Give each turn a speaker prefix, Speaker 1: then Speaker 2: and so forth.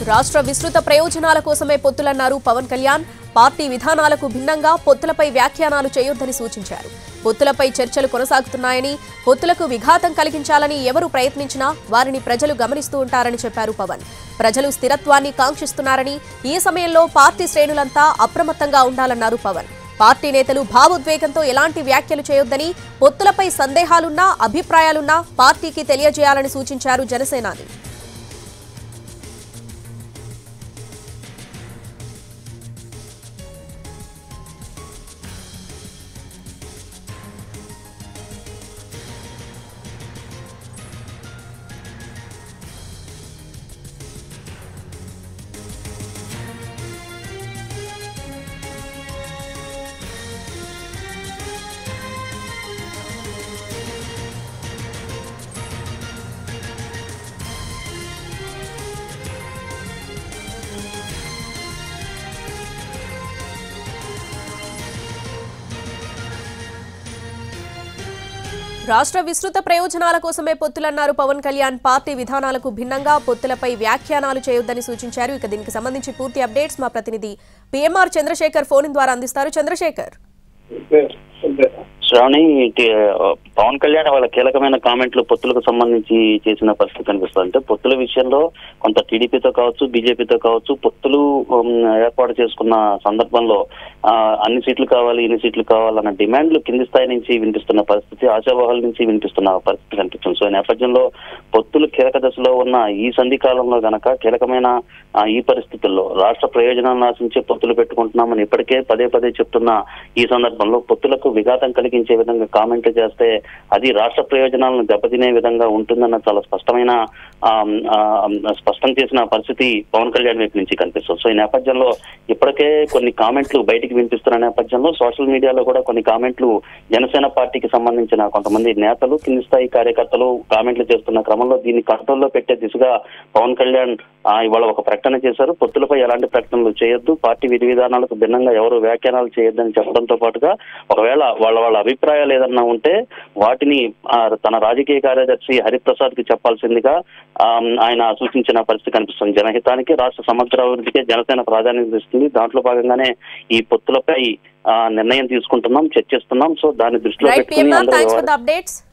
Speaker 1: రాష్ట్ర విస్తృత ప్రయోజనాల కోసమే పొత్తులన్నారు పవన్ కళ్యాణ్ పార్టీ విధానాలకు భిన్నంగా పొత్తులపై వ్యాఖ్యానాలు చేయొద్దని సూచించారు పొత్తులపై చర్చలు కొనసాగుతున్నాయని పొత్తులకు విఘాతం కలిగించాలని ఎవరు ప్రయత్నించినా వారిని ప్రజలు గమనిస్తూ ఉంటారని చెప్పారు పవన్ ప్రజలు స్థిరత్వాన్ని కాంక్షిస్తున్నారని ఈ సమయంలో పార్టీ శ్రేణులంతా అప్రమత్తంగా ఉండాలన్నారు పవన్ పార్టీ నేతలు భావోద్వేగంతో ఎలాంటి వ్యాఖ్యలు చేయొద్దని పొత్తులపై సందేహాలున్నా అభిప్రాయాలున్నా పార్టీకి తెలియజేయాలని సూచించారు జనసేనాని రాష్ట్ర విస్తృత ప్రయోజనాల కోసమే పొత్తులన్నారు పవన్ కళ్యాణ్ పార్టీ విధానాలకు భిన్నంగా పొత్తులపై వ్యాఖ్యానాలు చేయొద్దని సూచించారు ఇక దీనికి సంబంధించి పూర్తి అప్డేట్స్ మా ప్రతినిధి పిఎంఆర్ చంద్రశేఖర్ ఫోన్ ద్వారా అందిస్తారు చంద్రశేఖర్
Speaker 2: శ్రావణి టి- పవన్ కళ్యాణ్ వాళ్ళ కీలకమైన కామెంట్లు పొత్తులకు సంబంధించి చేసిన పరిస్థితి కనిపిస్తుంది అంటే పొత్తుల విషయంలో కొంత టీడీపీతో కావచ్చు బీజేపీతో కావచ్చు పొత్తులు ఉమ్, ఏర్పాటు చేసుకున్న సందర్భంలో ఆ, అన్ని సీట్లు కావాలి ఇన్ని సీట్లు కావాలన్న డిమాండ్లు కింది స్థాయి నుంచి వినిపిస్తున్న పరిస్థితి ఆశావాహాల నుంచి వినిపిస్తున్న పరిస్థితి కనిపిస్తుంది సో ఈ నేపథ్యంలో పొత్తులు కీలక దశలో ఉన్న ఈ సంధి కాలంలో గనక కీలకమైన ఆ, ఈ పరిస్థితుల్లో రాష్ట్ర ప్రయోజనాలను ఆశించే పొత్తులు పెట్టుకుంటున్నామని ఇప్పటికే పదే పదే చెప్తున్న ఈ సందర్భంలో పొత్తులకు విఘాతం కలిగించే విధంగా కామెంట్లు చేస్తే అది రాష్ట్ర ప్రయోజనాలను దెబ్బతినే విధంగా ఉంటుందన్న చాలా స్పష్టమైన ఆ, ఆ, స్పష్టం చేసిన పరిస్థితి పవన్ కళ్యాణ్ వైపు నుంచి కనిపిస్తుంది సో ఈ నేపథ్యంలో ఇప్పటికే కొన్ని కామెంట్లు బయటికి వినిపిస్తున్న నేపథ్యంలో సోషల్ మీడియాలో కూడా కొన్ని కామెంట్లు జనసేన పార్టీకి సంబంధించిన కొంతమంది నేతలు కింది స్థాయి కార్యకర్తలు కామెంట్లు చేస్తున్న క్రమంలో దీన్ని కంట్రోల్లో పెట్టే దిశగా పవన్ కళ్యాణ్ ఆ, ఇవాళ ఒక ప్రకటన చేశారు పొత్తులపై ఎలాంటి ప్రకటనలు చేయొద్దు పార్టీ విధి విధానాలకు భిన్నంగా ఎవరు వ్యాఖ్యానాలు చేయొద్దని చెప్పడంతో పాటుగా ఒకవేళ వాళ్ళ వాళ్ళ అభిప్రాయాలు ఏదన్నా ఉంటే వాటిని ఆ, తన రాజకీయ కార్యదర్శి హరిప్రసాద్ కి చెప్పాల్సిందిగా ఆ, ఆయన సూచించిన పరిస్థితి కనిపిస్తుంది జనహితానికి రాష్ట్ర సమగ్ర అభివృద్ధికే జనసేన ప్రాధాన్యత ఇస్తుంది దాంట్లో భాగంగానే ఈ పొత్తులపై ఆ, నిర్ణయం తీసుకుంటున్నాం చర్చిస్తున్నాం సో దాన్ని దృష్టిలో
Speaker 1: రైట్
Speaker 2: పెట్టుకుని
Speaker 1: పిఎంఆర్
Speaker 2: అందరూ
Speaker 1: థ్యాంక్స్ ఫర్ ద అప్డేట్స్